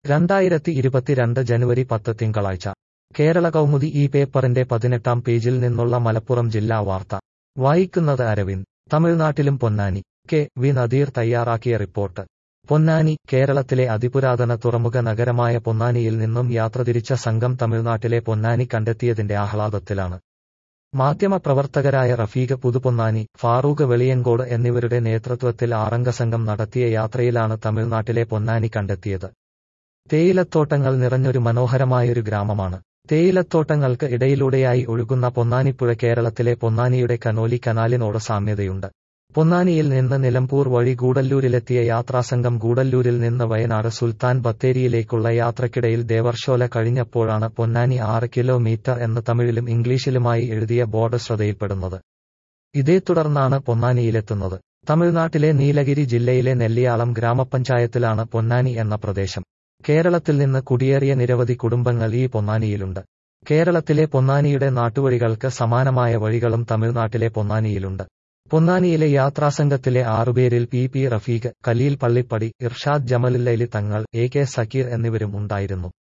രണ്ടായിരത്തി ഇരുപത്തിരണ്ട് ജനുവരി പത്ത് തിങ്കളാഴ്ച കേരള കൗമുദി ഈ പേപ്പറിന്റെ പതിനെട്ടാം പേജിൽ നിന്നുള്ള മലപ്പുറം ജില്ലാ വാർത്ത വായിക്കുന്നത് അരവിന്ദ് തമിഴ്നാട്ടിലും പൊന്നാനി കെ വി നദീർ തയ്യാറാക്കിയ റിപ്പോർട്ട് പൊന്നാനി കേരളത്തിലെ അതിപുരാതന തുറമുഖ നഗരമായ പൊന്നാനിയിൽ നിന്നും യാത്ര തിരിച്ച സംഘം തമിഴ്നാട്ടിലെ പൊന്നാനി കണ്ടെത്തിയതിന്റെ ആഹ്ലാദത്തിലാണ് മാധ്യമപ്രവർത്തകരായ റഫീഖ് പുതുപൊന്നാനി ഫാറൂഖ് വെളിയങ്കോട് എന്നിവരുടെ നേതൃത്വത്തിൽ ആറംഗ സംഘം നടത്തിയ യാത്രയിലാണ് തമിഴ്നാട്ടിലെ പൊന്നാനി കണ്ടെത്തിയത് തേയിലത്തോട്ടങ്ങൾ നിറഞ്ഞൊരു മനോഹരമായൊരു ഗ്രാമമാണ് തേയിലത്തോട്ടങ്ങൾക്ക് ഇടയിലൂടെയായി ഒഴുകുന്ന പൊന്നാനിപ്പുഴ കേരളത്തിലെ പൊന്നാനിയുടെ കനോലി കനാലിനോട് സാമ്യതയുണ്ട് പൊന്നാനിയിൽ നിന്ന് നിലമ്പൂർ വഴി ഗൂഡല്ലൂരിലെത്തിയ യാത്രാസംഘം ഗൂഡല്ലൂരിൽ നിന്ന് വയനാട് സുൽത്താൻ ബത്തേരിയിലേക്കുള്ള യാത്രക്കിടയിൽ ദേവർഷോല കഴിഞ്ഞപ്പോഴാണ് പൊന്നാനി ആറ് കിലോമീറ്റർ എന്ന് തമിഴിലും ഇംഗ്ലീഷിലുമായി എഴുതിയ ബോർഡ് ശ്രദ്ധയിൽപ്പെടുന്നത് ഇതേ തുടർന്നാണ് പൊന്നാനിയിലെത്തുന്നത് തമിഴ്നാട്ടിലെ നീലഗിരി ജില്ലയിലെ നെല്ലിയാളം ഗ്രാമപഞ്ചായത്തിലാണ് പൊന്നാനി എന്ന പ്രദേശം കേരളത്തിൽ നിന്ന് കുടിയേറിയ നിരവധി കുടുംബങ്ങൾ ഈ പൊന്നാനിയിലുണ്ട് കേരളത്തിലെ പൊന്നാനിയുടെ നാട്ടുവഴികൾക്ക് സമാനമായ വഴികളും തമിഴ്നാട്ടിലെ പൊന്നാനിയിലുണ്ട് പൊന്നാനിയിലെ യാത്രാസംഘത്തിലെ ആറുപേരിൽ P P Rafeeq Khaleel Pallippadi Irshad Jamalullaili Thangal A K Zakir എന്നിവരും ഉണ്ടായിരുന്നു